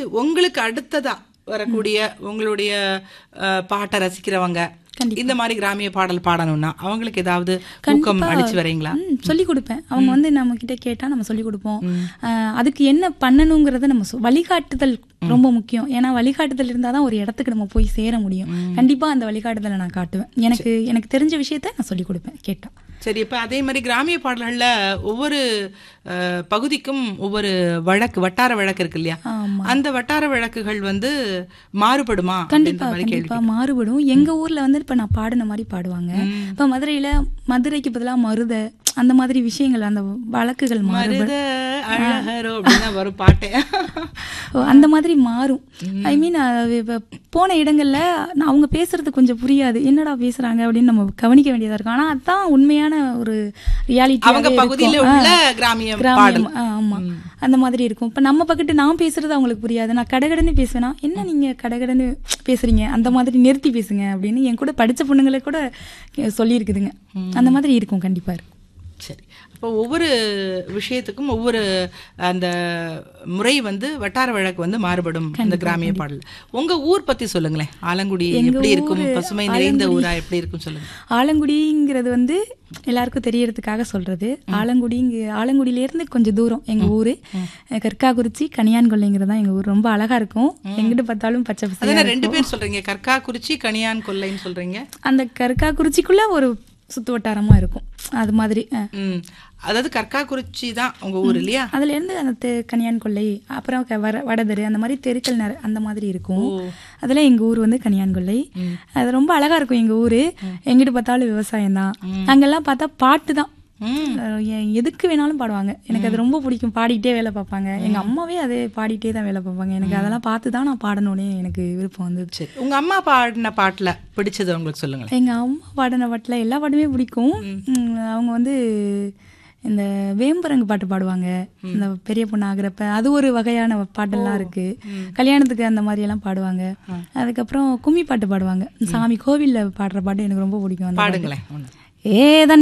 உங்களுக்கு அடுத்ததா வரக்கூடிய உங்களுடைய அஹ், பாட்டை ரசிக்கிறவங்க இந்த மாதிரி கிராமிய பாடல் பாடணும்னா அவங்களுக்கு ஏதாவது ஊக்கம் அளிச்சு வரீங்களா ம், சொல்லி கொடுப்பேன் அவங்க வந்து நம்ம கிட்ட கேட்டா நம்ம சொல்லி கொடுப்போம் அஹ், அதுக்கு என்ன பண்ணணுங்கிறத நம்ம சொ- வழிகாட்டுதல் ரொம்ப முக்கியம் ஏன்னா வழிகாட்டுதல் இருந்தாதான் ஒரு இடத்துக்கு நம்ம போய் சேர முடியும் கண்டிப்பா அந்த வழிகாட்டுதலை நான் காட்டுவேன் எனக்கு எனக்கு தெரிஞ்ச விஷயத்த நான் சொல்லி கொடுப்பேன் கேட்டா சரி இப்ப அதே மாதிரி கிராமிய பாடல்கள்ல ஒவ்வொரு அஹ், பகுதிக்கும் ஒவ்வொரு வழக்கு வட்டார வழக்கு இருக்கு இல்லையா ஆமா அந்த வட்டார வழக்குகள் வந்து மாறுபடுமா அப்படின்ற கண்டிப்பா மாதிரி கேள்வி கண்டிப்பா மாறுபடும் எங்க ஊர்ல வந்து இப்ப நான் பாடின மாதிரி பாடுவாங்க இப்ப மதுரையில மதுரைக்கு பதிலா மருத அந்த மாதிரி விஷயங்கள் அந்த வழக்குகள் மாறுபடும் மருத அழகரோ அப்படின்னு வரும் பாட்டே ஓ, அந்த மாதிரி மாறும் ஐ மீன் இப்போ போன இடங்கள்ல நான் அவங்க பேசுறது கொஞ்சம் புரியாது என்னடா பேசுறாங்க அப்படின்னு நம்ம கவனிக்க வேண்டியதா இருக்கும் ஆனா அதான் உண்மையான ஒரு ரியாலிட்டி அவங்க பகுதியில உள்ள கிராமிய பாடல் கிராமியம் ஆ, ஆமா அந்த மாதிரி இருக்கும் இப்ப நம்ம பக்கத்து நான் பேசுறது அவங்களுக்கு புரியாது நான் கடகடன்னு பேசுவேனா என்ன நீங்க கடகடன்னு பேசுறீங்க அந்த மாதிரி நிறுத்தி பேசுங்க அப்படின்னு என் கூட படிச்ச பொண்ணுங்களே கூட சொல்லியிருக்குதுங்க அந்த மாதிரி இருக்கும் கண்டிப்பா இருக்கும் சரி அப்போ ஒவ்வொரு விஷயத்துக்கும் ஒவ்வொரு அந்த முறை வந்து வட்டார வழக்கு வந்து மாறுபடும் இந்த கிராமிய பாடல் உங்க ஊர் பத்தி சொல்லுங்களேன் ஆலங்குடி எப்படி இருக்கும் பசுமை நிறைந்த ஊரா எப்படி இருக்கும் சொல்லுங்க ஆலங்குடிங்கிறது வந்து எல்லாருக்கும் தெரியறதுக்காக சொல்றது ஆலங்குடிங்க ஆலங்குடியிலேருந்து கொஞ்சம் தூரம் எங்க ஊரு கற்காக்குறிச்சி கனியான்கொல்லைங்கிறது தான் எங்க ஊர் ரொம்ப அழகா இருக்கும் எங்கிட்டு பார்த்தாலும் பச்சை பசங்க அதான ரெண்டு பேர் சொல்றீங்க கற்காக்குறிச்சி கனியான் கொல்லைன்னு சொல்றீங்க அந்த கற்காக்குறிச்சிக்குள்ள ஒரு சுத்து வட்டாரமா இருக்கும் அது மாதிரி அஹ். ம் அதாவது கற்காக்குறிச்சி தான் உங்க ஊர் இல்லையா அதுல இருந்து அந்த தெ- கனியான்கொல்லை அப்புறம் க- வர வடதெரு அந்த மாதிரி தெருக்கள் நிற- அந்த மாதிரி இருக்கும் அதெல்லாம் எங்க ஊர் வந்து கனியான்கொல்லை அது ரொம்ப அழகா இருக்கும் எங்க ஊரு எங்கிட்டு பார்த்தாலும் விவசாயம் தான் அங்கெல்லாம் பார்த்தா பாட்டு தான் ம் அஹ் எ- எதுக்கு வேணாலும் பாடுவாங்க எனக்கு அது ரொம்ப பிடிக்கும் பாடிட்டே வேலை பார்ப்பாங்க எங்க அம்மாவே அதே பாடிட்டே தான் வேலை பார்ப்பாங்க எனக்கு அதெல்லாம் பார்த்து தான் நான் பாடணும்னே எனக்கு விருப்பம் வந்துச்சு சரி உங்க அம்மா பாடின பாட்டுல பிடிச்சது உங்களுக்கு சொல்லுங்களேன் எங்க அம்மா பாடின பாட்டுல எல்லா பாட்டுமே பிடிக்கும் உம், அவங்க வந்து இந்த வேம்பரங்கு பாட்டு பாடுவாங்க இந்த பெரிய பொண்ணு ஆகுறப்ப அது ஒரு வகையான பாட்டெல்லாம் இருக்கு கல்யாணத்துக்கு அந்த மாதிரி எல்லாம் பாடுவாங்க அதுக்கப்புறம் கும்மி பாட்டு பாடுவாங்க சாமி கோவில்ல பாடுற பாட்டு எனக்கு ரொம்ப பிடிக்கும் அந்த பாட்டு. பாடுங்களேன் ஒண்ணு. ஏதன்